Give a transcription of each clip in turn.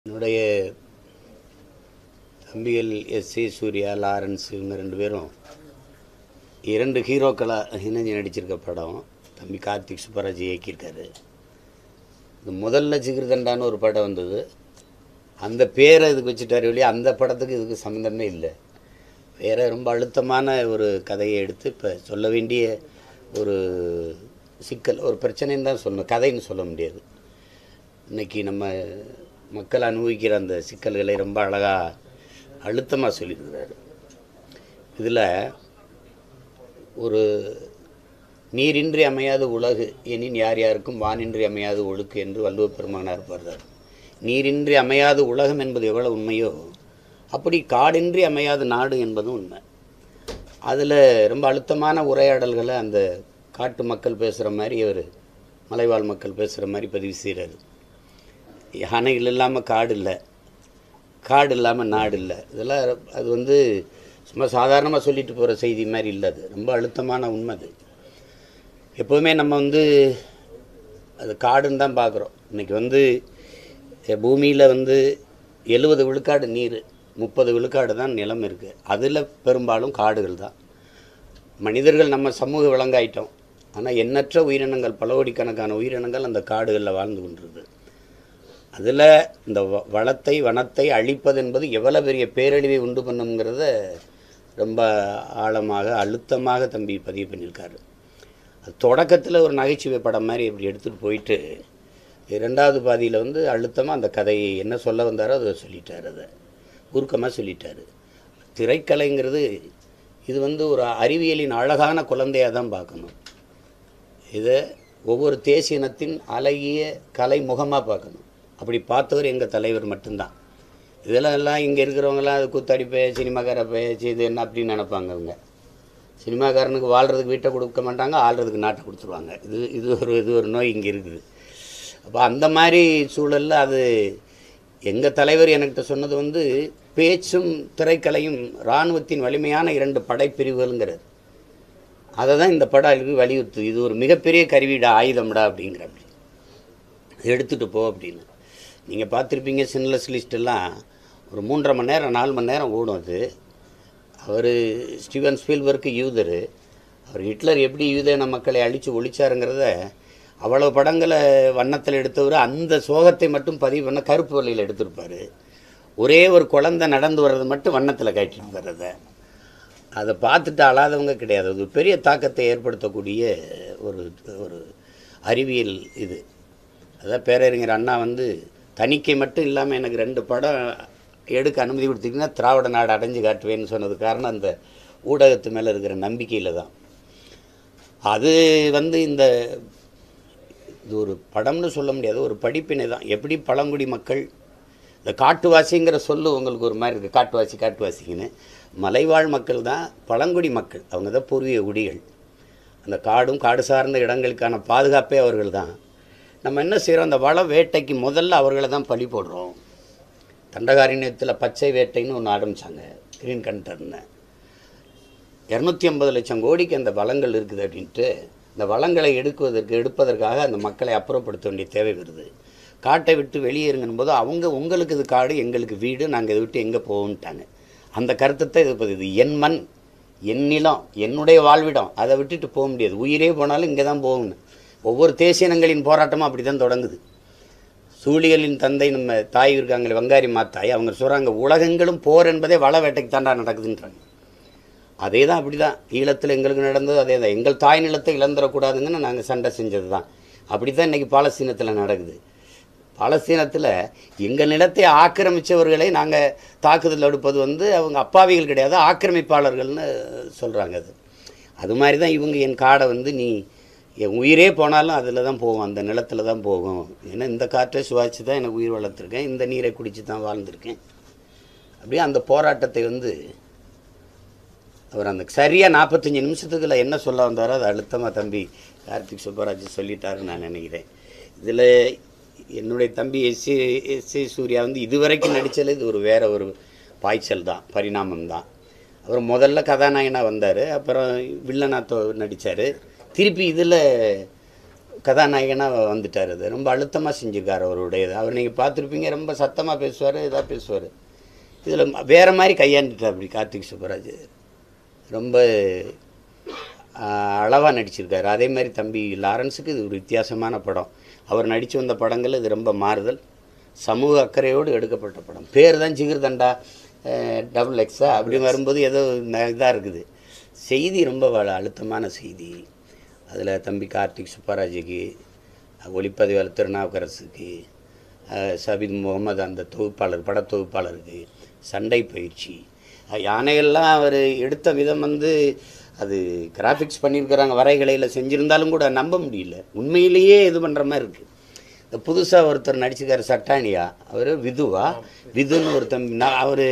என்னுடைய தம்பிகள் S C Surya Lawrence இவங்க ரெண்டு பேரும் இரண்டு ஹீரோக்களாக இணைஞ்சு நடிச்சிருக்க படம் தம்பி கார்த்திக் சுப்பராஜ் இயக்கியிருக்காரு இந்த முதல்ல ஜிகிர்தண்டான்னு ஒரு படம் வந்தது அந்த பேரை இதுக்கு வச்சுட்டாரு வெளியே அந்த படத்துக்கு இதுக்கு சம்மந்தமே இல்லை வேற ரொம்ப அழுத்தமான ஒரு கதையை எடுத்து இப்போ சொல்ல வேண்டிய ஒரு சிக்கல் ஒரு பிரச்சனைன்னு தான் சொல்லணும் கதைன்னு சொல்ல முடியாது இன்னைக்கு நம்ம மக்கள் அனுபவிக்கிற அந்த சிக்கல்களை ரொம்ப அழகாக அழுத்தமாக சொல்லியிருக்கிறாரு இதில் ஒரு நீரின்றி அமையாத உலகு எனின் யார் யாருக்கும் வானின்றி அமையாத ஒழுக்கு என்று வள்ளுவ பெருமானார் பாடுறார் நீரின்றி அமையாத உலகம் என்பது எவ்வளவு உண்மையோ அப்படி காடின்றி அமையாத நாடு என்பதும் உண்மை அதில் ரொம்ப அழுத்தமான உரையாடல்களை அந்த காட்டு மக்கள் பேசுகிற மாதிரி அவர் மலைவாழ் மக்கள் பேசுகிற மாதிரி பதிவு செய்கிறாரு யானைகள் இல்லாமல் காடு இல்லை காடு இல்லாமல் நாடு இல்லை இதெல்லாம் அது வந்து சும்மா சாதாரணமாக சொல்லிட்டு போகிற செய்தி மாதிரி இல்லை அது ரொம்ப அழுத்தமான உண்மை அது எப்போவுமே நம்ம வந்து அது காடுன்னு தான் பார்க்குறோம் இன்றைக்கி வந்து பூமியில் வந்து எழுபது விழுக்காடு நீர் முப்பது விழுக்காடு தான் நிலம் இருக்குது அதில் பெரும்பாலும் காடுகள் தான் மனிதர்கள் நம்ம சமூக விலங்காயிட்டோம் ஆனால் எண்ணற்ற உயிரினங்கள் பல கோடிக்கணக்கான உயிரினங்கள் அந்த காடுகளில் வாழ்ந்து கொண்டிருக்கு அதில் இந்த வ- வளத்தை வனத்தை அழிப்பது என்பது எவ்வளோ பெரிய பேரழிவை உண்டு பண்ணுங்கிறத ரொம்ப ஆழமாக அழுத்தமாக தம்பி பதிவு பண்ணியிருக்காரு அது தொடக்கத்தில் ஒரு நகைச்சுவை படம் மாதிரி இப்படி எடுத்துகிட்டு போயிட்டு இரண்டாவது பாதியில் வந்து அழுத்தமாக அந்த கதையை என்ன சொல்ல வந்தாரோ அதை சொல்லிட்டார் அதை உருக்கமாக சொல்லிட்டாரு திரைக்கலைங்கிறது இது வந்து ஒரு அறிவியலின் அழகான குழந்தையாக தான் பார்க்கணும் இதை ஒவ்வொரு தேசியனத்தின் அழகிய கலை முகமாக பார்க்கணும் அப்படி பார்த்தவர் எங்கள் தலைவர் மட்டும்தான் இதெல்லாம் எல்லாம் இங்கே இருக்கிறவங்கலாம் அது கூத்தாடி பேச்சு சினிமாக்கார பேச்சு இது என்ன அப்படின்னு நினைப்பாங்க அவங்க சினிமாக்காரனுக்கு வாழ்கிறதுக்கு வீட்டை கொடுக்க மாட்டாங்க ஆள்றதுக்கு நாட்டை கொடுத்துருவாங்க இது இது ஒரு இது ஒரு நோய் இங்கே இருக்குது அப்போ அந்த மாதிரி சூழலில் அது எங்கள் தலைவர் என்கிட்ட சொன்னது வந்து பேச்சும் திரைக்கலையும் இராணுவத்தின் வலிமையான இரண்டு படைப்பிரிவுகள்ங்கிறது அதை தான் இந்த படம் அதுக்கு வலியுறுத்து இது ஒரு மிகப்பெரிய கருவிடா ஆயுதம்டா அப்படிங்கிற அப்படி எடுத்துகிட்டு போ அப்படின்னு நீங்கள் பார்த்துருப்பீங்க சின்லஸ் லிஸ்டெல்லாம் ஒரு மூன்றரை மணி நேரம் நாலு மணி நேரம் ஓடும் அது அவர் ஸ்டீவன் ஸ்பீல்பர்க்கு யூதர் அவர் ஹிட்லர் எப்படி யூதேன மக்களை அழித்து ஒழிச்சாருங்கிறத அவ்வளவு படங்களை வண்ணத்தில் எடுத்தவர் அந்த சோகத்தை மட்டும் பதிவு பண்ண கருப்பு வழியில் எடுத்திருப்பார் ஒரே ஒரு குழந்தை நடந்து வர்றது மட்டும் வண்ணத்தில் காட்டியிருப்பார் அதை அதை பார்த்துட்டு அழாதவங்க கிடையாது அது ஒரு பெரிய தாக்கத்தை ஏற்படுத்தக்கூடிய ஒரு ஒரு அறிவியல் இது அதான் பேரறிஞர் அண்ணா வந்து தணிக்கை மட்டும் இல்லாமல் எனக்கு ரெண்டு படம் எடுக்க அனுமதி கொடுத்தீங்கன்னா திராவிட நாடு அடைஞ்சு காட்டுவேன்னு சொன்னது காரணம் அந்த ஊடகத்து மேலே இருக்கிற நம்பிக்கையில் தான் அது வந்து இந்த இது ஒரு படம்னு சொல்ல முடியாது ஒரு படிப்பினை தான் எப்படி பழங்குடி மக்கள் இந்த காட்டுவாசிங்கிற சொல்லு உங்களுக்கு ஒரு மாதிரி இருக்குது காட்டுவாசி காட்டுவாசிங்கன்னு மலைவாழ் மக்கள் தான் பழங்குடி மக்கள் அவங்க தான் பூர்வீக குடிகள் அந்த காடும் காடு சார்ந்த இடங்களுக்கான பாதுகாப்பே அவர்கள் தான் நம்ம என்ன செய்கிறோம் அந்த வள வேட்டைக்கு முதல்ல அவர்களை தான் பழி போடுறோம் தண்டகாரண்யத்தில் பச்சை வேட்டைன்னு ஒன்று ஆரம்பித்தாங்க கிரீன் கண்டர்னு இரநூத்தி ஐம்பது லட்சம் கோடிக்கு அந்த வளங்கள் இருக்குது அப்படின்ட்டு இந்த வளங்களை எடுக்குவதற்கு எடுப்பதற்காக அந்த மக்களை அப்புறப்படுத்த வேண்டிய தேவை வருது காட்டை விட்டு வெளியேறுங்கன்னு போது அவங்க உங்களுக்கு இது காடு எங்களுக்கு வீடு நாங்கள் இதை விட்டு எங்கே போவோம்ட்டாங்க அந்த கருத்தை தான் இது பதிவு என் மண் என் நிலம் என்னுடைய வாழ்விடம் அதை விட்டுட்டு போக முடியாது உயிரே போனாலும் இங்கே தான் போகணும் ஒவ்வொரு தேசியனங்களின் போராட்டமும் அப்படி தான் தொடங்குது சூழிகளின் தந்தை நம்ம தாய் இருக்காங்களே வங்காரி மாத்தாய் அவங்க சொல்கிறாங்க உலகங்களும் போர் என்பதே வள வேட்டைக்கு தாண்டா நடக்குதுன்றாங்க அதே தான் அப்படி தான் ஈழத்தில் எங்களுக்கு நடந்தது அதே தான் எங்கள் தாய் நிலத்தை இழந்துடக்கூடாதுங்கன்னு நாங்கள் சண்டை செஞ்சது தான் அப்படி தான் இன்றைக்கி பாலஸ்தீனத்தில் நடக்குது பாலஸ்தீனத்தில் எங்கள் நிலத்தை ஆக்கிரமித்தவர்களை நாங்கள் தாக்குதல் எடுப்பது வந்து அவங்க அப்பாவிகள் கிடையாது ஆக்கிரமிப்பாளர்கள்னு சொல்கிறாங்க அது அது மாதிரி தான் இவங்க என் காடை வந்து நீ என் உயிரே போனாலும் அதில் தான் போகும் அந்த நிலத்தில் தான் போகும் ஏன்னா இந்த காற்றை சுவாச்சு தான் எனக்கு உயிர் வளர்த்துருக்கேன் இந்த நீரை குடித்து தான் வாழ்ந்திருக்கேன் அப்படியே அந்த போராட்டத்தை வந்து அவர் அந்த சரியாக நாற்பத்தஞ்சு நிமிஷத்துக்குள்ள என்ன சொல்ல வந்தாரோ அது அழுத்தமாக தம்பி கார்த்திக் சுப்பராஜ் சொல்லிட்டாருன்னு நான் நினைக்கிறேன் இதில் என்னுடைய தம்பி எஸ்சி எஸ்சி சூர்யா வந்து இதுவரைக்கும் நடித்தது இது ஒரு வேற ஒரு பாய்ச்சல் தான் பரிணாமம் தான் அவர் முதல்ல கதாநாயகனாக வந்தார் அப்புறம் வில்லனாக நடித்தார் திருப்பி இதில் கதாநாயகனாக வந்துட்டார் அது ரொம்ப அழுத்தமாக செஞ்சுருக்கார் அவருடையது அவர் நீங்கள் பார்த்துருப்பீங்க ரொம்ப சத்தமாக பேசுவார் இதாக பேசுவார் இதில் வேறு மாதிரி கையாண்டுட்டார் அப்படி கார்த்திக் சுப்பராஜ் ரொம்ப அளவாக நடிச்சிருக்காரு அதே மாதிரி தம்பி லாரன்ஸுக்கு இது ஒரு வித்தியாசமான படம் அவர் நடித்து வந்த படங்கள் இது ரொம்ப மாறுதல் சமூக அக்கறையோடு எடுக்கப்பட்ட படம் பேர் தான் ஜிகிர் தண்டா டபுள் எக்ஸா அப்படி வரும்போது ஏதோ இதாக இருக்குது செய்தி ரொம்ப வ- அழுத்தமான செய்தி அதில் தம்பி கார்த்திக் சுப்பராஜுக்கு ஒளிப்பதிவாளர் திருநாவுக்கரசுக்கு அஹ், சபீத் முகமது அந்த தொகுப்பாளர் பட தொகுப்பாளருக்கு சண்டை பயிற்சி அஹ், யானைகள்லாம் அவர் எடுத்த விதம் வந்து அது கிராஃபிக்ஸ் பண்ணியிருக்கிறாங்க வரைகலையில் செஞ்சுருந்தாலும் கூட நம்ப முடியல உண்மையிலேயே இது பண்ணுற மாதிரி இருக்குது இந்த புதுசாக ஒருத்தர் நடிச்சிருக்காரு சட்டானியா அவர் விதுவா விதுன்னு ஒரு தம்பி அவர்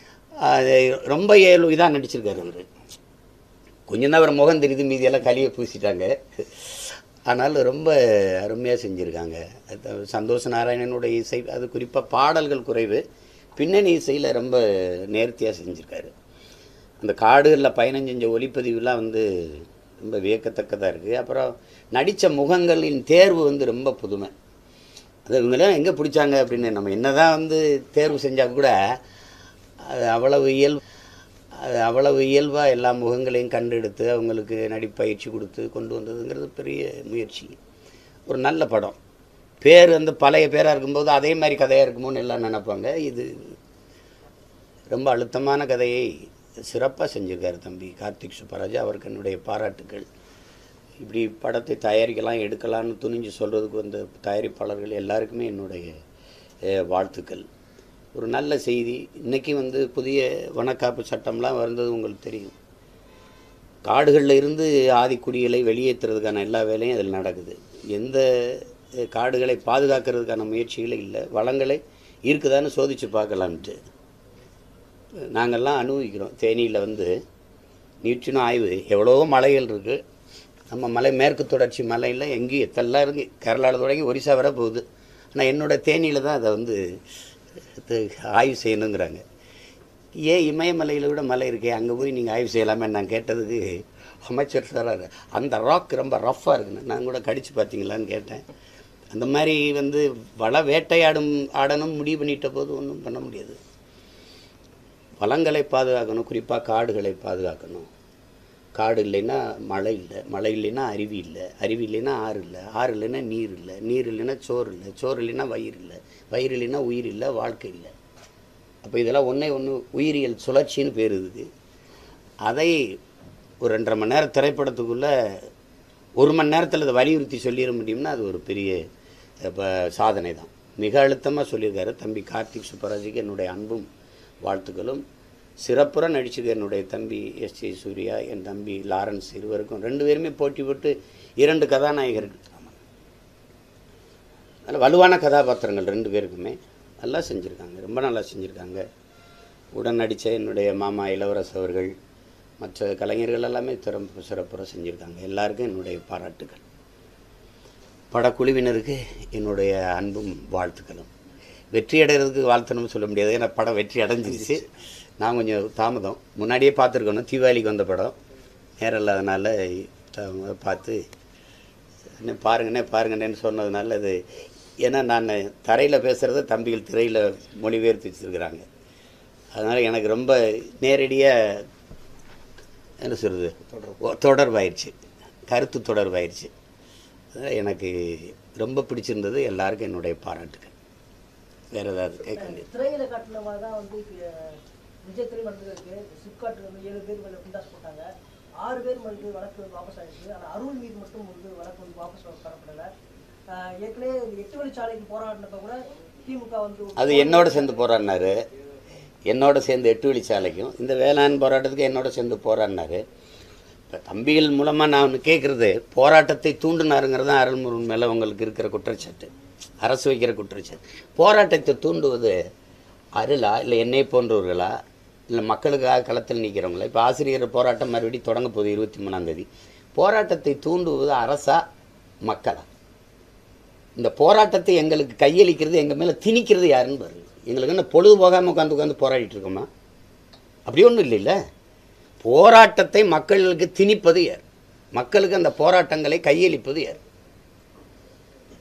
ரொம்ப ஏழு இதாக நடிச்சிருக்காரு அவர் கொஞ்சம் தான் அவர் முகம் தெரியுது மீதியெல்லாம் களியை பூசிட்டாங்க ஆனாலும் ரொம்ப அருமையாக செஞ்சுருக்காங்க அது சந்தோஷ நாராயணனுடைய இசை அது குறிப்பாக பாடல்கள் குறைவு பின்னணி இசையில் ரொம்ப நேர்த்தியாக செஞ்சுருக்காரு அந்த காடுகளில் பயணம் செஞ்ச ஒளிப்பதிவுலாம் வந்து ரொம்ப வியக்கத்தக்கதாக இருக்குது அப்புறம் நடித்த முகங்களின் தேர்வு வந்து ரொம்ப புதுமை அது இவங்களாம் எங்கே பிடிச்சாங்க அப்படின்னு நம்ம என்னதான் வந்து தேர்வு செஞ்சால் கூட அது அவ்வளவு இயல்பு அது அவ்வளவு இயல்பாக எல்லா முகங்களையும் கண்டெடுத்து அவங்களுக்கு நடிப்பயிற்சி கொடுத்து கொண்டு வந்ததுங்கிறது பெரிய முயற்சி ஒரு நல்ல படம் பேர் வந்து பழைய பேராக இருக்கும்போது அதே மாதிரி கதையாக இருக்குமோன்னு எல்லாம் நினைப்பாங்க இது ரொம்ப அழுத்தமான கதையை சிறப்பாக செஞ்சிருக்காரு தம்பி கார்த்திக் சுப்பராஜ் அவருக்கு என்னுடைய பாராட்டுக்கள் இப்படி படத்தை தயாரிக்கலாம் எடுக்கலாம்னு துணிஞ்சு சொல்கிறதுக்கு வந்த தயாரிப்பாளர்கள் எல்லாருக்குமே என்னுடைய அஹ், வாழ்த்துக்கள் ஒரு நல்ல செய்தி இன்றைக்கி வந்து புதிய வனக்காப்பு சட்டம்லாம் வந்தது உங்களுக்கு தெரியும் காடுகளில் இருந்து ஆதிக்குடிகளை வெளியேற்றுறதுக்கான எல்லா வேலையும் அதில் நடக்குது எந்த அஹ், காடுகளை பாதுகாக்கிறதுக்கான முயற்சிகளே இல்லை வளங்களை இருக்குதான்னு சோதித்து பார்க்கலான்ட்டு நாங்கள்லாம் அனுபவிக்கிறோம் தேனியில் வந்து நியூட்ரினோ ஆய்வு எவ்வளவோ மலைகள் இருக்குது நம்ம மலை மேற்கு தொடர்ச்சி மலையில் எங்கேயும் எத்தெல்லாம் இருக்கு கேரளாவில் தொடங்கி ஒரிசா வரை போகுது ஆனால் என்னோட தேனியில் தான் அதை வந்து இது ஆய்வு செய்யணுங்கிறாங்க ஏன் இமயமலையில் விட மலை இருக்கே அங்கே போய் நீங்கள் ஆய்வு செய்யலாமே நான் கேட்டதுக்கு அமைச்சர் சொல்கிறாரு அந்த ராக் ரொம்ப ரஃப்பாக இருக்குன்னு நான் கூட கடிச்சு பார்த்தீங்களான்னு கேட்டேன் அந்த மாதிரி வந்து வள வேட்டையாடும் ஆடணும் முடிவு பண்ணிட்ட போது ஒன்றும் பண்ண முடியாது வளங்களை பாதுகாக்கணும் குறிப்பாக காடுகளை பாதுகாக்கணும் காடு இல்லைன்னா மழை இல்லை மழை இல்லைன்னா அருவி இல்லை அருவி இல்லைன்னா ஆறு இல்லை ஆறு இல்லைன்னா நீர் இல்லை நீர் இல்லைன்னா சோறு இல்லை சோறு இல்லைன்னா வயிறு இல்லை வயிறு இல்லைன்னா உயிர் இல்லை வாழ்க்கை இல்லை அப்போ இதெல்லாம் ஒன்றே ஒன்று உயிரியல் சுழற்சின்னு பேர் இதுக்கு அதை ஒரு ரெண்டரை மணி நேரம் திரைப்படத்துக்குள்ளே ஒரு மணி நேரத்தில் அதை வலியுறுத்தி சொல்லிட முடியும்னா அது ஒரு பெரிய இப்போ சாதனை தான் மிக அழுத்தமாக சொல்லியிருக்காரு தம்பி கார்த்திக் சுப்பராஜுக்கு என்னுடைய அன்பும் வாழ்த்துக்களும் சிறப்புற நடிச்சிருக்க என்னுடைய தம்பி எஸ் ஜே சூர்யா என் தம்பி லாரன்ஸ் இருவருக்கும் ரெண்டு பேருமே போட்டி போட்டு இரண்டு கதாநாயகர்கள் நல்ல வலுவான கதாபாத்திரங்கள் ரெண்டு பேருக்குமே நல்லா செஞ்சுருக்காங்க ரொம்ப நல்லா செஞ்சுருக்காங்க உடன் நடித்த என்னுடைய மாமா இளவரசு அவர்கள் மற்ற கலைஞர்கள் எல்லாமே திறம்பு சிறப்புற செஞ்சுருக்காங்க எல்லாருக்கும் என்னுடைய பாராட்டுகள் படக்குழுவினருக்கு என்னுடைய அன்பும் வாழ்த்துக்களும் வெற்றி அடைகிறதுக்கு வாழ்த்தணும்னு சொல்ல முடியாது ஏன்னா படம் வெற்றி அடைஞ்சிருச்சு நான் கொஞ்சம் தாமதம் முன்னாடியே பார்த்துருக்கணும் தீபாவளிக்கு வந்த படம் நேரம் இல்லாதனால த- பார்த்து என்ன பாருங்கண்ணே பாருங்கண்ணேன்னு சொன்னதுனால அது ஏன்னா நான் தரையில் பேசுகிறத தம்பிகள் திரையில் மொழிபெயர்த்து வச்சுருக்கிறாங்க அதனால் எனக்கு ரொம்ப நேரடியாக என்ன சொல்கிறது தொடர்பாயிருச்சு கருத்து தொடர்பாயிருச்சு அதனால எனக்கு ரொம்ப பிடிச்சிருந்தது எல்லாருக்கும் என்னுடைய பாராட்டுகள் வேறு ஏதாவது கேட்க வேண்டியது திரையில காட்டுன மாதிரி தான் வந்து இப்ப, விஜய் திரை நடந்திருக்கு சிப்காட் வந்து ஏழு பேர் மேல குண்டாஸ் போட்டாங்க ஆறு பேர் வந்து வழக்கு வந்து வாபஸ் ஆயிடுச்சு ஆனா அருள் மீது மட்டும் வந்து வழக்கு வந்து வாபஸ் தரப்படல ஆஹ் ஏற்கனவே இந்த எட்டு வழிச்சாலைக்கு போராடினப்ப கூட திமுக வந்து அது என்னோட சேர்ந்து போராடினாரு என்னோட சேர்ந்து எட்டு வழிச்சாலைக்கும் இந்த வேளாண் போராட்டத்துக்கு என்னோட சேர்ந்து போராடினாரு இப்போ தம்பிகள் மூலமாக நான் ஒன்று கேட்குறது போராட்டத்தை தூண்டினாருங்கிறது தான் அருள்முருகன் மேலே உங்களுக்கு இருக்கிற குற்றச்சாட்டு அரசு வைக்கிற குற்றச்சாட்டு போராட்டத்தை தூண்டுவது அருளா இல்லை என்னை போன்றவர்களா இல்லை மக்களுக்காக களத்தில் நிற்கிறவங்களா இப்போ ஆசிரியர் போராட்டம் மறுபடியும் தொடங்க போகுது இருபத்தி மூணாந்தேதி போராட்டத்தை தூண்டுவது அரசா மக்களா இந்த போராட்டத்தை எங்களுக்கு கையளிக்கிறது எங்கள் மேலே திணிக்கிறது யாருன்னு பாருங்க எங்களுக்கு என்ன பொழுது போகாமல் உட்காந்து உட்காந்து போராடிட்டு இருக்கோமா அப்படி ஒன்றும் இல்லைல்ல போராட்டத்தை மக்களுக்கு திணிப்பது யார் மக்களுக்கு அந்த போராட்டங்களை கையளிப்பது யார்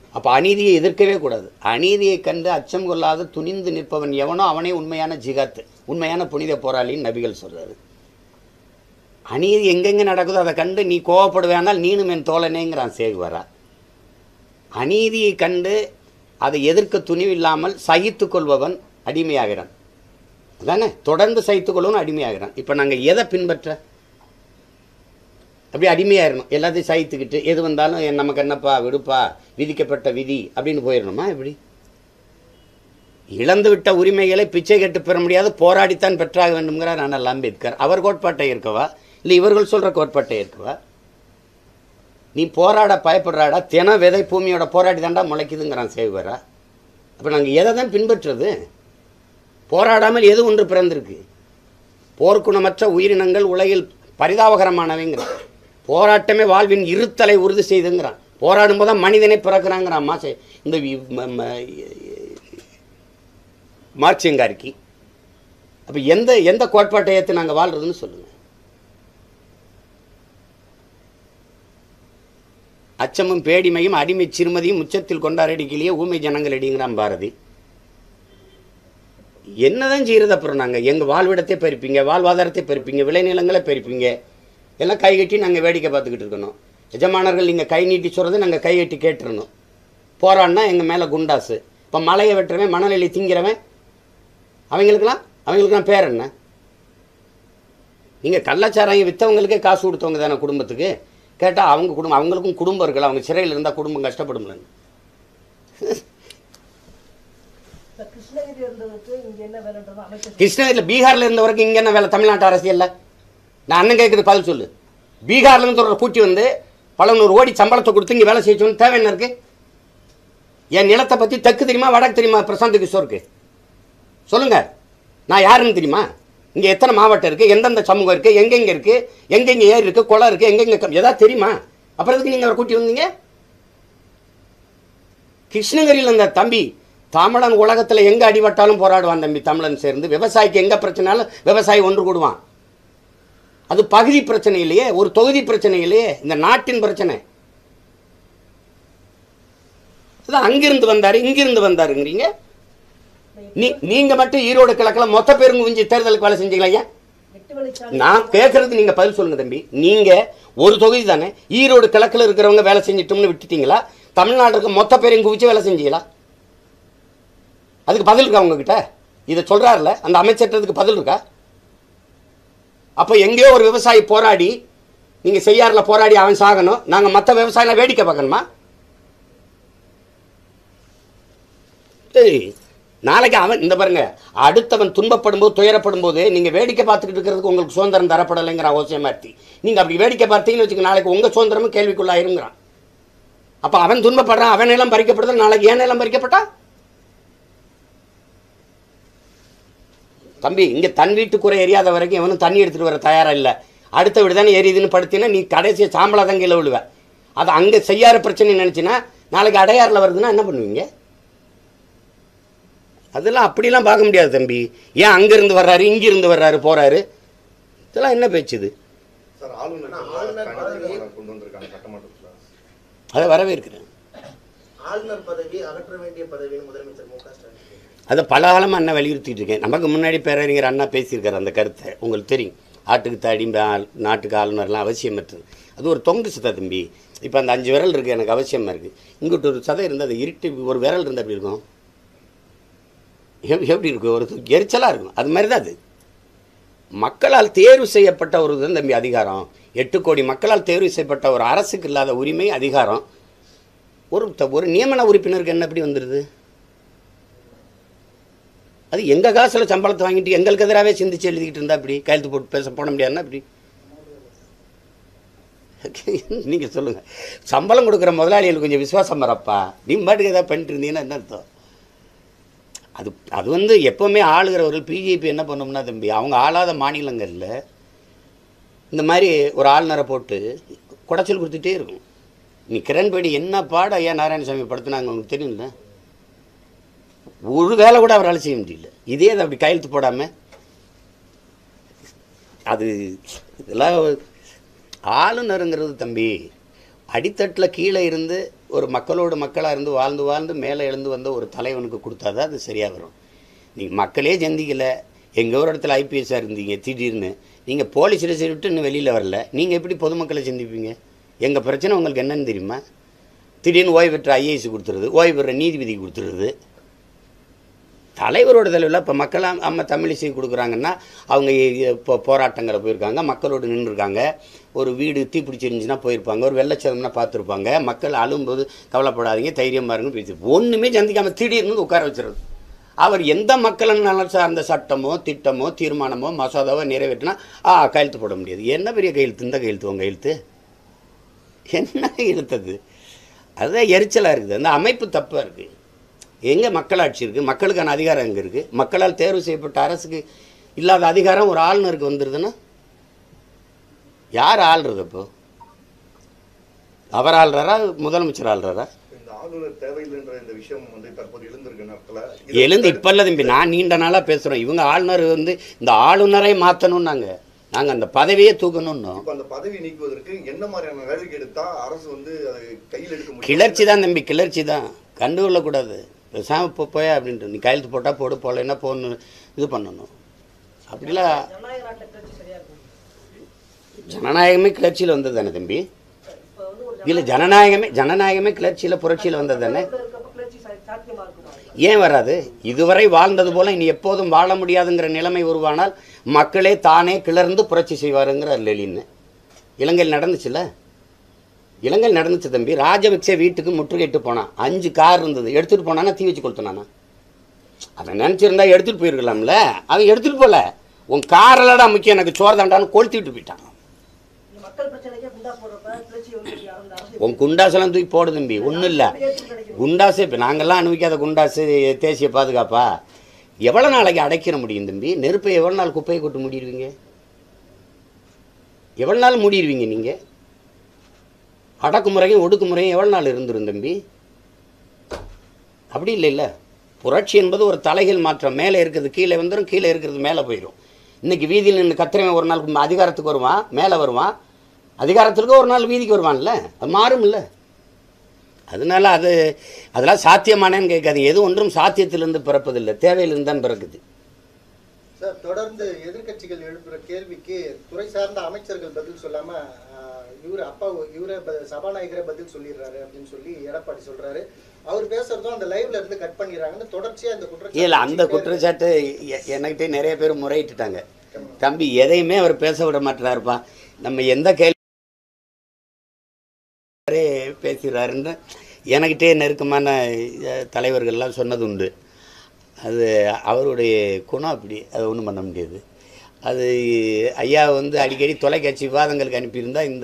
அப்போ அநீதியை எதிர்க்கவே கூடாது அநீதியை கண்டு அச்சம் கொள்ளாத துணிந்து நிற்பவன் எவனோ அவனே உண்மையான ஜிகாத் உண்மையான புனித போராளின்னு நபிகள் சொல்றாரு அநீதி எங்கெங்கே நடக்குதோ அதை கண்டு நீ கோவப்படுவேனால் நீனும் என் தோழனேங்கிறான் சேகுவரா அநீதியை கண்டு அதை எதிர்க்க துணிவில்லாமல் சகித்துக் கொள்பவன் அடிமையாகிறான் அதானே தொடர்ந்து சகித்துக் கொள்வன் அடிமையாகிறான் இப்போ நாங்கள் எதை பின்பற்ற அப்படி அடிமையாயிடணும் எல்லாத்தையும் சகித்துக்கிட்டு எது வந்தாலும் என் நமக்கு என்னப்பா விடுப்பா விதிக்கப்பட்ட விதி அப்படின்னு போயிடணுமா எப்படி இழந்து விட்ட உரிமைகளை பிச்சை கேட்டு பெற முடியாது போராடித்தான் பெற்றாக வேண்டும்ங்கிறார் அண்ணல் அம்பேத்கர் அவர் கோட்பாட்டை இருக்கவா இல்லை இவர்கள் சொல்கிற கோட்பாட்டை இருக்கவா நீ போராட பயப்படுறாடா தின விதை பூமியோட போராடி தாண்டா முளைக்குதுங்கிறான் சேவரா அப்போ நாங்கள் எதை தான் பின்பற்றுறது போராடாமல் எது ஒன்று பிறந்திருக்கு போர்க்குணமற்ற உயிரினங்கள் உலகில் பரிதாபகரமானவைங்கிறான் போராட்டமே வாழ்வின் இருத்தலை உறுதி செய்துங்கிறான் போராடும் போது மனிதனை பிறக்கிறாங்கிறான் மாசே இந்த வி- ம- ம- மார்க்சியங்காரிக்கு அப்போ எந்த எந்த கோட்பாட்டை ஏற்று நாங்கள் வாழ்றதுன்னு சொல்லுங்கள் அச்சமும் பேடிமையும் அடிமை சிறுமதியும் உச்சத்தில் கொண்டாரடிக்கலையே ஊமை ஜனங்கள் அடிங்கிறான் பாரதி என்னதான் செய்யறது அப்புறம் நாங்கள் எங்கள் வாழ்விடத்தை பறிப்பீங்க வாழ்வாதாரத்தை பறிப்பீங்க விளைநிலங்களை பறிப்பீங்க எல்லாம் கை கட்டி நாங்கள் வேடிக்கை பார்த்துக்கிட்டு இருக்கணும் எஜமானர்கள் நீங்கள் கை நீட்டி சொல்கிறது நாங்கள் கை கட்டி கேட்டுறணும் போராடினா எங்கள் மேலே குண்டாசு இப்போ மலையை வெட்டுறவன் மணலெளி திங்கிறவன் அவங்களுக்கெல்லாம் அவங்களுக்கெல்லாம் பேர் என்ன நீங்கள் கள்ளச்சாராயம் விற்றவங்களுக்கே காசு கொடுத்தவங்க தானே குடும்பத்துக்கு கேட்டால் அவங்க குடும்பம் அவங்களுக்கும் குடும்பம் இருக்குல்ல அவங்க சிறையில் இருந்தால் குடும்பம் கஷ்டப்படும்லன்னு இப்ப கிருஷ்ணகிரி இருந்ததுக்கு இங்க என்ன வேலைன்றது அமைச்சர் கிருஷ்ணகிரியில் பீகாரில் இருந்த வரைக்கும் இங்கே என்ன வேலை தமிழ்நாட்டு அரசியல்ல நான் அண்ணன் கேட்குறது பதில் சொல்லு பீகார்ல இருந்து ஒரு கூட்டி வந்து பல நூறு கோடி சம்பளத்தை கொடுத்து இங்கே வேலை செய்ய சொல்லி தேவை என்ன இருக்கு என் நிலத்தை பற்றி தெற்கு தெரியுமா வடக்கு தெரியுமா பிரசாந்த் கிஷோருக்கு சொல்லுங்க நான் யாருன்னு தெரியுமா இங்கே எத்தனை மாவட்டம் இருக்குது எந்தெந்த சமூகம் இருக்குது எங்கெங்கே இருக்குது எங்கெங்கே ஏரி இருக்குது குளம் இருக்குது எங்கெங்கே கம்- ஏதாவது தெரியுமா அப்புறம் எதுக்கு நீங்கள் அவரை கூட்டி வந்தீங்க கிருஷ்ணகிரியில் இந்த தம்பி தமிழன் உலகத்தில் எங்கே அடிபட்டாலும் போராடுவான் தம்பி தமிழன் சேர்ந்து விவசாயிக்கு எங்கே பிரச்சனாலும் விவசாயி ஒன்று கூடுவான் அது பகுதி பிரச்சனை இல்லையே ஒரு தொகுதி பிரச்சனை இல்லையே இந்த நாட்டின் பிரச்சனை அதான் அங்கிருந்து வந்தாரு இங்கிருந்து வந்தாருங்கிறீங்க நீ நீங்க மட்டும் ஈரோடு கிழக்கில் மொத்த பேரும் குவிஞ்சு தேர்தலுக்கு வேலை செஞ்சீங்களா ஐயா எட்டு வழிச்சாலை நான் கேட்கறது நீங்க பதில் சொல்லுங்க தம்பி நீங்க ஒரு தொகுதி தானே ஈரோடு கிழக்குல இருக்கிறவங்க வேலை செஞ்சிட்டோம்னு விட்டுட்டீங்களா தமிழ்நாட்டுக்கு மொத்த பேரையும் குவிச்சு வேலை செஞ்சீங்களா அதுக்கு பதில் இருக்கா உங்ககிட்ட இதை சொல்றாருல அந்த அமைச்சர்றதுக்கு பதில் இருக்கா அப்போ எங்கேயோ ஒரு விவசாயி போராடி நீங்க செய்யாறுல போராடி அவன் சாகணும் நாங்க மற்ற விவசாயிலாம் வேடிக்கை பார்க்கணுமா ஏய், நாளைக்கு அவன் இந்த பாருங்க அடுத்தவன் துன்பப்படும் போது துயரப்படும் போது நீங்க வேடிக்கை பார்த்துக்கிட்டு இருக்கிறதுக்கு உங்களுக்கு சுதந்திரம் தரப்படலைங்கிற அவசியமார்த்தி நீங்க அப்படி வேடிக்கை பார்த்தீங்கன்னு வச்சுக்க நாளைக்கு உங்க சுதந்திரமும் கேள்விக்குள்ளாயிருங்கிறான் அப்ப அவன் துன்பப்படுறான் அவன் நிலம் பறிக்கப்படுது நாளைக்கு ஏன் நிலம் பறிக்கப்பட்டா தம்பி இங்க தன் வீட்டு குறை எரியாத வரைக்கும் எவனும் தண்ணி எடுத்துட்டு வர தயாரா இல்ல அடுத்த வீடு தானே எரியுதுன்னு படுத்தினா நீ கடைசியை சாம்பலா தான் கீழே விழுவ அது அங்க செய்யாத பிரச்சனை நினைச்சினா நாளைக்கு அடையாறுல வருதுன்னா என்ன பண்ணுவீங்க அதெல்லாம் அப்படிலாம் பார்க்க முடியாது தம்பி ஏன் அங்கிருந்து வர்றாரு இங்கிருந்து வர்றாரு போறாரு இதெல்லாம் என்ன பேச்சு இது சார் ஆளுநர் ஆளுநர் பதவி- கொண்டு வந்திருக்காங்க சட்டமன்றத்தில் அதை வரவேற்கிறேன் ஆளுநர் பதவி அகற்ற வேண்டிய பதவின்னு முதலமைச்சர் மு க ஸ்டாலின் அதை பல காலமாக அண்ணா வலியுறுத்திட்டு இருக்கேன் நமக்கு முன்னாடி பேரறிஞர் அண்ணா பேசியிருக்காரு அந்த கருத்தை உங்களுக்கு தெரியும் ஆட்டுக்கு தாடி ஆள் நாட்டுக்கு ஆளுநர்லாம் அவசியமற்றது அது ஒரு தொங்கு சதை தம்பி இப்போ அந்த அஞ்சு விரல் இருக்குது எனக்கு அவசியமாக இருக்குது இங்கிட்ட ஒரு சதை இருந்தால் அது இருட்டு ஒரு விரல் இருந்தால் எப்படி இருக்கும் எப்- எப்படி இருக்கும் ஒரு எரிச்சலாக இருக்கும் அது மாதிரி தான் அது மக்களால் தேர்வு செய்யப்பட்ட ஒரு தான் தம்பி அதிகாரம் எட்டு கோடி மக்களால் தேர்வு செய்யப்பட்ட ஒரு அரசுக்கு இல்லாத உரிமை அதிகாரம் ஒரு த- ஒரு நியமன உறுப்பினருக்கு என்ன எப்படி வந்துடுது அது எங்கள் காசில் சம்பளத்தை வாங்கிட்டு எங்களுக்கு எதிராகவே சிந்திச்சு எழுதிக்கிட்டு இருந்தா அப்படி கையெழுத்து போட்டு பேச போட முடியாதுன்னா அப்படி நீங்கள் சொல்லுங்கள் சம்பளம் கொடுக்குற முதலாளிகளுக்கு கொஞ்சம் விசுவாசம் வரப்பா நீ பாட்டுக்கு ஏதாவது பண்ணிட்டு இருந்தீங்கன்னா என்ன அர்த்தம் அது அது வந்து எப்போவுமே ஆளுகிறவர்கள் பிஜேபி என்ன பண்ணோம்னா தம்பி அவங்க ஆளாத மாநிலங்களில் இந்த மாதிரி ஒரு ஆளுநரை போட்டு குடைச்சல் கொடுத்துட்டே இருக்கும் நீ கிரண்பேடி என்ன பாட ஐயா நாராயணசாமி படுத்துனாங்க உங்களுக்கு தெரியும்ல ஒரு வேலை கூட அவரால் செய்ய முடியல இதே அதை அப்படி கையெழுத்து போடாமல் அது இதெல்லாம் ஆளுநருங்கிறது தம்பி அடித்தட்டில் கீழே இருந்து ஒரு மக்களோடு மக்களாக இருந்து வாழ்ந்து வாழ்ந்து மேலே எழுந்து வந்த ஒரு தலைவனுக்கு கொடுத்தா தான் அது சரியாக வரும் நீங்கள் மக்களே சந்திக்கலை எங்கள் ஒரு இடத்துல ஐபிஎஸ்ஸாக இருந்தீங்க திடீர்னு நீங்கள் போலீஸ் ஸ்டேஷன் விட்டு இன்னும் வெளியில் வரல நீங்கள் எப்படி பொதுமக்களை சந்திப்பீங்க எங்கள் பிரச்சனை உங்களுக்கு என்னன்னு தெரியுமா திடீர்னு ஓய்வு பெற்ற ஐஏஎஸ் கொடுத்துருது ஓய்வு பெற்ற நீதிபதி கொடுத்துருது தலைவரோட தலைவில் இப்போ மக்கள் அம்மா தமிழிசை கொடுக்குறாங்கன்னா அவங்க இப்போ போராட்டங்களை போயிருக்காங்க மக்களோடு நின்றுருக்காங்க ஒரு வீடு தீ பிடிச்சிருந்துச்சுன்னா போயிருப்பாங்க ஒரு வெள்ளச்சதம்னா பார்த்துருப்பாங்க மக்கள் அழும்போது கவலைப்படாதீங்க தைரியம் பாருங்க பேசி ஒன்றுமே சந்திக்காமல் திடீர்னு வந்து உட்கார வச்சிருது அவர் எந்த மக்களின் நலன் சார்ந்த சட்டமோ திட்டமோ தீர்மானமோ மசோதாவோ நிறைவேற்றினா ஆ கையெழுத்து போட முடியாது என்ன பெரிய கையெழுத்து இந்த கையெழுத்து உங்கள் கையெழுத்து என்ன கையெழுத்தது அதுதான் எரிச்சலாக இருக்குது அந்த அமைப்பு தப்பாக இருக்குது எங்கே மக்களாட்சி இருக்குது மக்களுக்கான அதிகாரம் எங்கே இருக்குது மக்களால் தேர்வு செய்யப்பட்ட அரசுக்கு இல்லாத அதிகாரம் ஒரு ஆளுநருக்கு வந்துடுதுன்னா யார் ஆள்றது இப்போ அவர் ஆள்றாரா முதலமைச்சர் ஆள்றாரா இந்த ஆளுநர் தேவையில்லைன்ற இந்த விஷயம் வந்து தற்போது எழுந்திருக்க நேரத்தில் எழுந்து இப்போ இல்லை தம்பி நான் நீண்ட நாளாக பேசுகிறோம் இவங்க ஆளுநர் வந்து இந்த ஆளுநரை மாற்றணும்னாங்க நாங்கள் அந்த பதவியே தூக்கணும்னோம் இப்ப அந்த பதவி நீக்குவதற்கு என்ன மாதிரியான நடவடிக்கை எடுத்தா அரசு வந்து அதை கையில் எடுக்க முடியும் கிளர்ச்சி தான் தம்பி கிளர்ச்சி தான் கண்டு கொள்ளக்கூடாது பேசாமல் போ போயா அப்படின்ட்டு நீ கையெழுத்து போட்டால் போடு போடலைன்னா போன்னு இது பண்ணணும் அப்படிலாம் ஜனநாயக நாட்டில் கிளர்ச்சி சரியா இருக்கும் ஜனநாயகமே கிளர்ச்சியில் வந்தது தானே தம்பி இப்போ வந்து ஒரு இல்லை ஜனநாயகமே ஜனநாயகமே கிளர்ச்சியில் புரட்சியில் வந்தது தானே ஜனநாயகத்துல இருக்கப்ப கிளர்ச்சி சா- சாத்தியமா இருக்குமா ஏன் வராது இதுவரை வாழ்ந்தது போல இனி எப்போதும் வாழ முடியாதுங்கிற நிலைமை உருவானால் மக்களே தானே கிளர்ந்து புரட்சி செய்வாருங்கிற லெலின்னு இலங்கையில் நடந்துச்சுல்ல இலங்கையில் நடந்துச்சு தம்பி ராஜபக்சே வீட்டுக்கு முற்றுகையிட்டு போனான் அஞ்சு கார் இருந்தது எடுத்துகிட்டு போனானா தீ வச்சு கொளுத்துனானா அதை நினச்சிருந்தா எடுத்துகிட்டு போயிருக்கலாம்ல அவன் எடுத்துகிட்டு போகல உன் காரெல்லடா முக்கியம் எனக்கு சோறு தாண்டான்னு கொளுத்திட்டு போயிட்டான் இந்த மக்கள் பிரச்சனைக்கே குண்டா போடுறப்ப கிளர்ச்சி வந்து யாரும் இந்த அரசு உன் குண்டாசெல்லாம் தூக்கி போடு தம்பி ஒன்றும் இல்லை குண்டாசு இப்போ நாங்கள்லாம் அனுபவிக்காத குண்டாசு தேசிய பாதுகாப்பா எவ்வளோ நாளைக்கு அடைக்கிற முடியும் தம்பி நெருப்பை எவ்வளோ நாள் குப்பையை கொட்டு மூடிடுவீங்க எவ்வளோ நாள் மூடிடுவீங்க நீங்கள் அடக்குமுறையும் ஒடுக்குமுறையும் எவ்வளோ நாள் இருந்துரும் தம்பி அப்படி இல்லைல்ல புரட்சி என்பது ஒரு தலைகள் மாற்றம் மேலே இருக்கிறது கீழே வந்துடும் கீழே இருக்கிறது மேலே போயிடும் இன்னைக்கு வீதியில் நின்று கத்திரவன் ஒரு நாள் அதிகாரத்துக்கு வருவான் மேலே வருவான் அதிகாரத்திற்கு ஒரு நாள் வீதிக்கு வருவான்ல அது மாறும் இல்லை அதனால அது அதெல்லாம் சாத்தியமானேன்னு கேட்காது எது ஒன்றும் சாத்தியத்திலிருந்து பிறப்பதில்லை தேவையிலிருந்து தான் பிறக்குது சார் தொடர்ந்து எதிர்க்கட்சிகள் எழுப்புற கேள்விக்கு துறை சார்ந்த அமைச்சர்கள் பதில் சொல்லாம ஆஹ், இவரு அப்பா இவரே ப- சபாநாயகரே பதில் சொல்லிடுறாரு அப்படின்னு சொல்லி எடப்பாடி சொல்றாரு அவர் பேசுறதும் அந்த லைவ்ல இருந்து கட் பண்ணிடுறாங்கன்னு தொடர்ச்சியா இந்த குற்றச்சாட்டு இல்லை அந்த வச்சுக்கிட்டே குற்றச்சாட்டு எ- என்கிட்ட நிறைய பேர் முறையிட்டுட்டாங்க தம்பி எதையுமே அவர் பேச விட மாட்டாருப்பா நம்ம எந்த கேள்வி பேசுகிறாருன்னு எனக்கிட்டே நெருக்கமான அஹ், தலைவர்கள்லாம் சொன்னது உண்டு அது அவருடைய குணம் அப்படி அதை ஒன்றும் பண்ண முடியாது அது ஐயா வந்து அடிக்கடி தொலைக்காட்சி விவாதங்களுக்கு அனுப்பியிருந்தா இந்த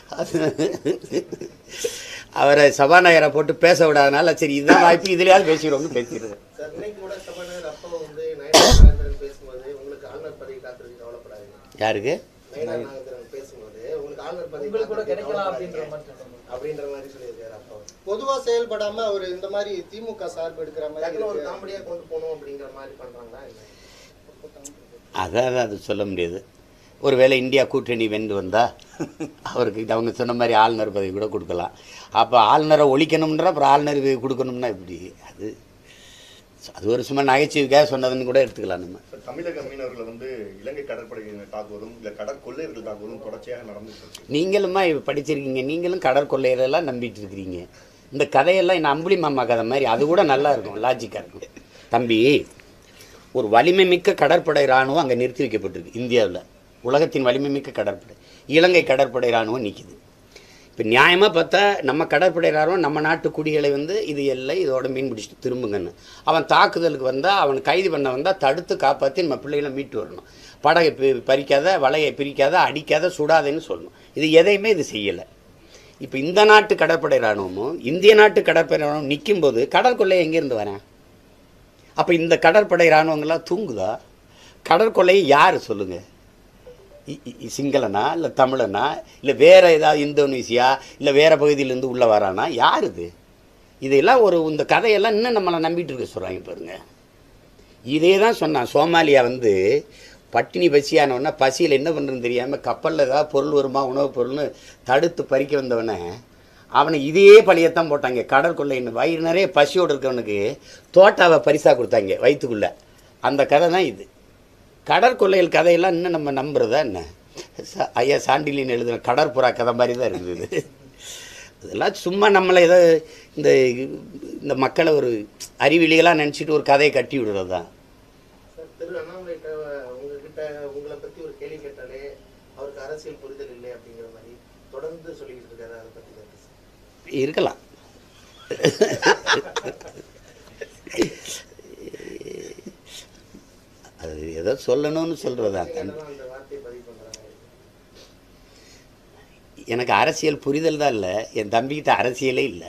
அவரை சபாநாயகரை போட்டு பேச விடாதனால சரி இதுதான் வாய்ப்பு இதுலையாவது பேசிடுவோம்னு பேசிடுறது சார் இன்னைக்கு கூட சபாநாயகர் அப்பா வந்து நயனா நாகேந்திரன் பேசும்போது உங்களுக்கு ஆளுநர் பதவி காத்துறது கவலைப்படாதீங்க யாருக்கு நயனா நாகேந்திரன் பேசும்போது உங்களுக்கு ஆளுநர் பதவி உங்களுக்கு கூட காத்துறது கிடைக்கலாம் அப்படின்ற கவலைப்படாதீங்க. மாதிரி சொல்றாங்க. அப்படின்ற மாதிரி சொல்லியிருக்காரு அப்பா பொதுவா செயல்படாம அவர் இந்த மாதிரி திமுக சார்பு எடுக்கிற மாதிரி டக்குனு ஒரு இருக்கு. காமெடியா கொண்டு போகணும் அப்படிங்கிற மாதிரி பண்றாங்களா என்ன? அதான் அது சொல்ல முடியாது ஒருவேளை இந்தியா கூட்டணி வென்று வந்தா அவருக்கு அவங்க சொன்ன மாதிரி ஆளுநர் பதவி கூட கொடுக்கலாம் அப்போ ஆளுநரை ஒழிக்கணும்ன்ற அப்புறம் ஆளுநர் பதவி கொடுக்கணும்னா எப்படி அது அது ஒரு சும்மா நகைச்சுவைக்காக சொன்னதுன்னு கூட எடுத்துக்கலாம் நம்ம சார், தமிழக மீனவர்களை வந்து இலங்கை கடற்படையினர் தாக்குவதும் இல்ல கடற்கொள்ளையர்கள் தாக்குவதும் தொடர்ச்சியாக நடந்துட்டு இருக்கு நீங்களுமா இப்ப படிச்சிருக்கீங்க நீங்களும் கடற்கொள்ளையரெல்லாம் நம்பிட்டு இருக்கிறீங்க இந்த கதையெல்லாம் என்ன அம்புலி மாமா கதை மாதிரி அது கூட நல்லா இருக்கும் லாஜிக்காக இருக்கும் தம்பி ஒரு வலிமை மிக்க கடற்படை இராணுவம் அங்கே நிறுத்தி வைக்கப்பட்டிருக்கு இந்தியாவில் உலகத்தின் வலிமை மிக்க கடற்படை இலங்கை கடற்படை இராணுவம் நிற்கிது இப்போ நியாயமாக பார்த்தா நம்ம கடற்படை இராணுவம் நம்ம நாட்டு குடிகளை வந்து இது எல்லை இதோட மீன் பிடிச்சிட்டு திரும்புங்கன்னு அவன் தாக்குதலுக்கு வந்தால் அவன் கைது பண்ண வந்தால் தடுத்து காப்பாற்றி நம்ம பிள்ளைகளை மீட்டு வரணும் படகை பி- பறிக்காத வலையை பிரிக்காத அடிக்காத சுடாதேன்னு சொல்லணும் இது எதையுமே இது செய்யலை இப்போ இந்த நாட்டு கடற்படை இராணுவமும் இந்திய நாட்டு கடற்படை இராணுவம் நிற்கும்போது கடற்கொள்ளை எங்கேருந்து வரேன் அப்போ இந்த கடற்படை இராணுவங்கள்லாம் தூங்குதா கடற்கொள்ளையை யார் சொல்லுங்கள் சிங்களனா இல்லை தமிழனா இல்லை வேறு ஏதாவது இந்தோனேசியா இல்லை வேறு பகுதியிலேருந்து உள்ளே வரானா யார் இது இதெல்லாம் ஒரு இந்த கதையெல்லாம் இன்னும் நம்மளை நம்பிட்டு இருக்க சொல்கிறாங்க பாருங்க இதே தான் சொன்னான் சோமாலியா வந்து பட்டினி பசியானவொடனே பசியில் என்ன பண்ணுறதுன்னு தெரியாமல் கப்பலில் ஏதாவது பொருள் வருமா உணவுப் பொருள்னு தடுத்து பறிக்க வந்தவனை அவனை இதே பழியத்தான் போட்டாங்க கடற்கொள்ளைன்னு வயிறு நிறைய பசியோடு இருக்கவனுக்கு தோட்டாவை பரிசாக கொடுத்தாங்க வயிற்றுக்குள்ளே அந்த கதை தான் இது கடற்கொள்ளைகள் கதையெல்லாம் இன்னும் நம்ம நம்புறதா என்ன ச- ஐயா சாண்டிலின் எழுதின கடற்புறா கதை மாதிரி தான் இருக்குது இதெல்லாம் சும்மா நம்மளை ஏதோ இந்த இந்த மக்களை ஒரு அறிவிலிகளாக நினச்சிட்டு ஒரு கதையை கட்டி விடுறது தான் சார், திரு அண்ணாமலைகிட்ட உங்ககிட்ட உங்களை பத்தி ஒரு கேள்வி கேட்டாலே அவருக்கு அரசியல் புரிதல் இல்லை அப்படிங்கிற மாதிரி தொடர்ந்து சொல்லிக்கிட்டு இருக்காரு அதை பத்தி கருத்து சார். இருக்கலாம் அது ஏதோ சொல்லணும்னு சொல்கிறதா கேட்டா அந்த வார்த்தையை பதிவு பண்றாங்க எனக்கு அரசியல் புரிதல் தான் இல்லை என் தம்பிக்கிட்ட அரசியலே இல்லை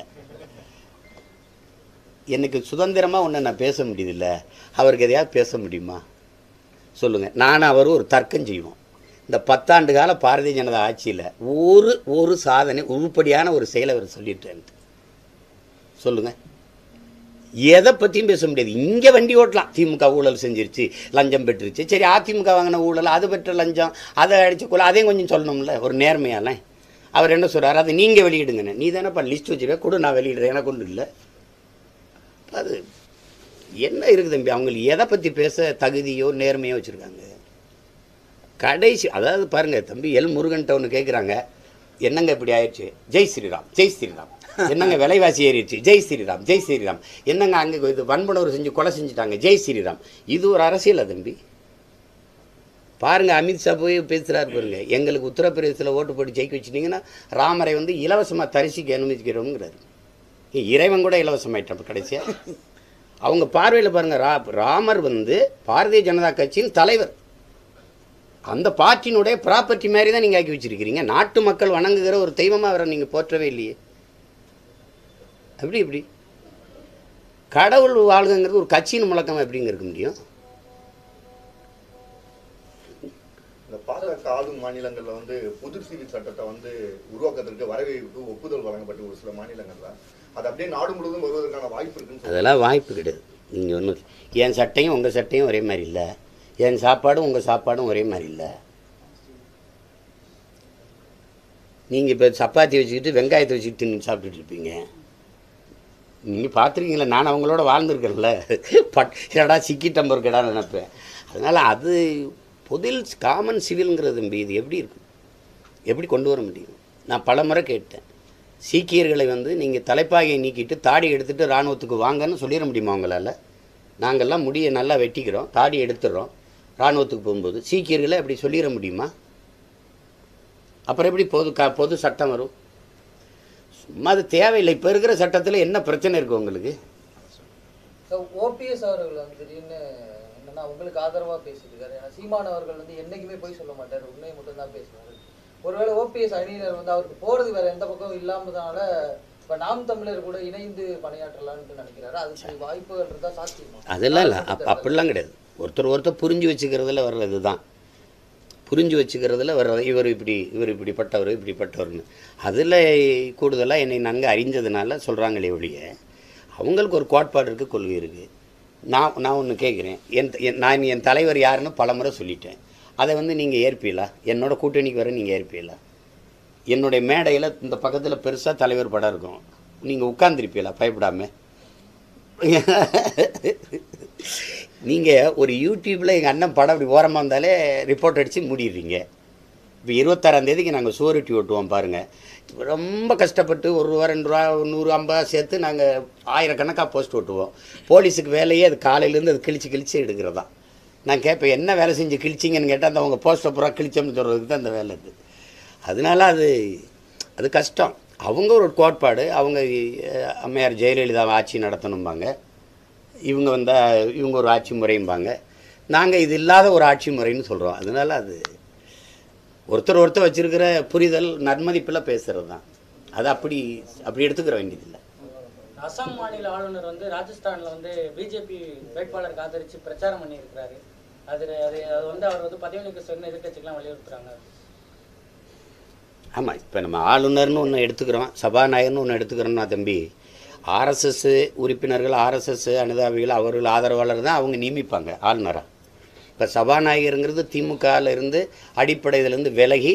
எனக்கு சுதந்திரமாக ஒன்று நான் பேச முடியுதில்ல அவருக்கு எதையாவது பேச முடியுமா சொல்லுங்கள் நானும் அவரும் ஒரு தர்க்கம் செய்வோம் இந்த பத்தாண்டு கால பாரதிய ஜனதா ஆட்சியில் ஒரு ஒரு சாதனை உருப்படியான ஒரு செயலை அவர் சொல்லிட்டேன் சொல்லுங்கள் எதை பற்றியும் பேச முடியாது இங்கே வண்டி ஓட்டலாம் திமுக ஊழல் செஞ்சிருச்சு லஞ்சம் பெற்றுருச்சு சரி அதிமுக வாங்கின ஊழல் அது பெற்ற லஞ்சம் அதை அடிச்சு கொள்ள அதையும் கொஞ்சம் சொல்லணும்ல ஒரு நேர்மையால அவர் என்ன சொல்றாரு அதை நீங்கள் வெளியிடுங்கண்ணே நீ தானேப்பா லிஸ்ட் வச்சுருக்க கொடு நான் வெளியிடுறேன் எனக்கு ஒன்றும் இல்லை அது என்ன இருக்குது தம்பி அவங்களுக்கு எதை பற்றி பேச தகுதியோ நேர்மையோ வச்சுருக்காங்க கடைசி அதாவது பாருங்க தம்பி எல் முருகன்ட்ட ஒன்று கேட்குறாங்க என்னங்க இப்படி ஆயிடுச்சு ஜெய் ஸ்ரீராம் ஜெய் ஸ்ரீராம் என்னங்க விலைவாசி ஏறிடுச்சு ஜெய் ஸ்ரீராம் ஜெய் ஸ்ரீராம் என்னங்க அங்கே இது வன்புணர்வு செஞ்சு கொலை செஞ்சுட்டாங்க ஜெய் ஸ்ரீராம் இது ஒரு அரசியலா தம்பி பாருங்க அமித்ஷா போய் பேசுகிறாரு பாருங்க எங்களுக்கு உத்தரப்பிரதேசத்தில் ஓட்டு போட்டு ஜெயிக்க வச்சுட்டீங்கன்னா ராமரை வந்து இலவசமாக தரிசிக்க அனுமதிக்கிறோங்கிறாரு ஏய், இறைவன் கூட இலவசமாயிட்டான் கடைசியாக அவங்க பார்வையில் பாருங்க ரா ராமர் வந்து பாரதிய ஜனதா கட்சியின் தலைவர் அந்த பார்ட்டியினுடைய ப்ராப்பர்ட்டி மாதிரி தான் நீங்கள் ஆக்கி வச்சிருக்கிறீங்க நாட்டு மக்கள் வணங்குகிற ஒரு தெய்வமாக அவரை நீங்கள் போற்றவே இல்லையே எப்படி எப்படி கடவுள் வாழ்கங்கிறது ஒரு கட்சியின் முழக்கம் எப்படிங்க இருக்க முடியும் இந்த பாஜக ஆளும் மாநிலங்கள்ல வந்து புது சிவில் சட்டத்தை வந்து உருவாக்கத்திற்கு வரவேற்பு ஒப்புதல் வழங்கப்பட்ட ஒரு சில மாநிலங்கள்ல அது அப்படியே நாடு முழுவதும் வருவதற்கான வாய்ப்பு இருக்குன்னு சொல்றாங்க. அதெல்லாம் வாய்ப்பு கிடையாது நீங்கள் ஒன்றும் என் சட்டையும் உங்கள் சட்டையும் ஒரே மாதிரி இல்லை என் சாப்பாடும் உங்கள் சாப்பாடும் ஒரே மாதிரி இல்லை நீங்கள் இப்போ சப்பாத்தி வச்சுக்கிட்டு வெங்காயத்தை வச்சுக்கிட்டு தின்னு சாப்பிட்டுட்டு இருப்பீங்க நீங்கள் பார்த்துருக்கீங்களா நான் அவங்களோட வாழ்ந்துருக்கேன்ல பட் என்னடா சிக்கிட்டம் இருக்கடான்னு நினைப்பேன் அதனால் அது பொதில் காமன் சிவில்ங்கிறது தம்பி இது எப்படி இருக்கும் எப்படி கொண்டு வர முடியும் நான் பல முறை கேட்டேன் சீக்கியர்களை வந்து நீங்கள் தலைப்பாகையை நீக்கிட்டு தாடி எடுத்துட்டு இராணுவத்துக்கு வாங்கன்னு சொல்லிட முடியுமா அவங்களால நாங்கள்லாம் முடியை நல்லா வெட்டிக்கிறோம் தாடி எடுத்துடுறோம் இராணுவத்துக்கு போகும்போது சீக்கியர்களை அப்படி சொல்லிட முடியுமா அப்புறம் எப்படி பொது க பொது சட்டம் வரும் சும்மா அது தேவையில்லை இப்போ இருக்கிற சட்டத்தில் என்ன பிரச்சனை இருக்குது உங்களுக்கு ஓபிஎஸ் அவர்கள் வந்து திடீர்னு என்னன்னா உங்களுக்கு ஆதரவா பேசிட்டு இருக்காரு ஏன்னா சீமான் அவர்கள் வந்து என்னைக்குமே போய் சொல்ல மாட்டாரு உண்மையை மட்டும் தான் பேசுவாரு ஒருவேளை ஓபிஎஸ் அணியினர் வந்து அவருக்கு போறது வேற எந்த பக்கம் இல்லாமதால இப்ப நாம் தமிழர் கூட இணைந்து பணியாற்றலாம்னு நினைக்கிறாரு அதுக்கு வாய்ப்புகள் இருந்தா சாத்தியமா அதெல்லாம் இல்லை அப் அப்படிலாம் கிடையாது ஒருத்தர் ஒருத்தர் புரிஞ்சு வச்சுக்கிறதுல வர்றது தான் புரிஞ்சு வச்சுக்கிறதுல வர்றது இவர் இப்படி இவர் இப்படிப்பட்டவர் இப்படிப்பட்டவர்னு அதில் கூடுதலாக என்னை நன்கு அறிஞ்சதுனால சொல்கிறாங்களே ஒழிய அவங்களுக்கு ஒரு கோட்பாடு இருக்குது கொள்கை இருக்குது நான் நான் ஒன்று கேட்குறேன் என் என் நான் என் தலைவர் யாருன்னு பலமுறை சொல்லிட்டேன் அதை வந்து நீங்கள் ஏற்பீங்களா என்னோட கூட்டணிக்கு வர நீங்கள் ஏற்பீங்களா என்னுடைய மேடையில் இந்த பக்கத்தில் பெருசாக தலைவர் படம் இருக்கும் நீங்கள் உட்காந்துருப்பீங்களா பயப்படாமல் நீங்கள் ஒரு யூடியூப்பில் எங்கள் அண்ணன் படம் அப்படி ஓரமாக இருந்தாலே ரிப்போர்ட் அடித்து மூடிடுறீங்க இப்போ இருபத்தாறாம் தேதிக்கு நாங்கள் சோரிட்டி ஓட்டுவோம் பாருங்கள் ரொம்ப கஷ்டப்பட்டு ஒரு ரூபா ரெண்டு ரூபா நூறு ஐம்பது சேர்த்து நாங்கள் ஆயிரக்கணக்காக போஸ்ட் ஓட்டுவோம் போலீஸுக்கு வேலையே அது காலையிலேருந்து அது கிழிச்சு கிழிச்சு எடுக்கிறதா நான் கேட்பேன் என்ன வேலை செஞ்சு கிழிச்சிங்கன்னு கேட்டால் அந்த அவங்க போஸ்ட்டை பூரா கிழிச்சோம்னு சொல்கிறதுக்கு தான் அந்த வேலை இருக்குது அதனால அது அது கஷ்டம் அவங்க ஒரு கோட்பாடு அவங்க அஹ், அம்மையார் ஜெயலலிதா ஆட்சி நடத்தணும்பாங்க இவங்க வந்தால் இவங்க ஒரு ஆட்சி முறையும்பாங்க நாங்கள் இது இல்லாத ஒரு ஆட்சி முறைன்னு சொல்கிறோம் அதனால அது ஒருத்தர் ஒருத்தர் வச்சிருக்கிற புரிதல் நன்மதிப்பில் பேசுகிறது தான் அது அப்படி அப்படி எடுத்துக்கிற வேண்டியதில்லை அசாம் மாநில ஆளுநர் வந்து ராஜஸ்தான்ல வந்து பிஜேபி வேட்பாளருக்கு ஆதரிச்சு பிரச்சாரம் பண்ணியிருக்கிறாரு அது அது அது வந்து அவர் வந்து பதவி நீக்க சொன்ன எதிர்க்கட்சிக்கெல்லாம் வலியுறுத்துறாங்க ஆமாம் இப்போ நம்ம ஆளுநர்னு ஒன்று எடுத்துக்கிறோம் சபாநாயகர்னு ஒன்று எடுத்துக்கிறோம்னா தம்பி ஆர்எஸ்எஸ் உறுப்பினர்கள் ஆர்எஸ்எஸ் அனுதாபிகள் அவர்கள் ஆதரவாளர் தான் அவங்க நியமிப்பாங்க ஆளுநராக இப்போ சபாநாயகருங்கிறது திமுகவில் இருந்து அடிப்படையிலேருந்து விலகி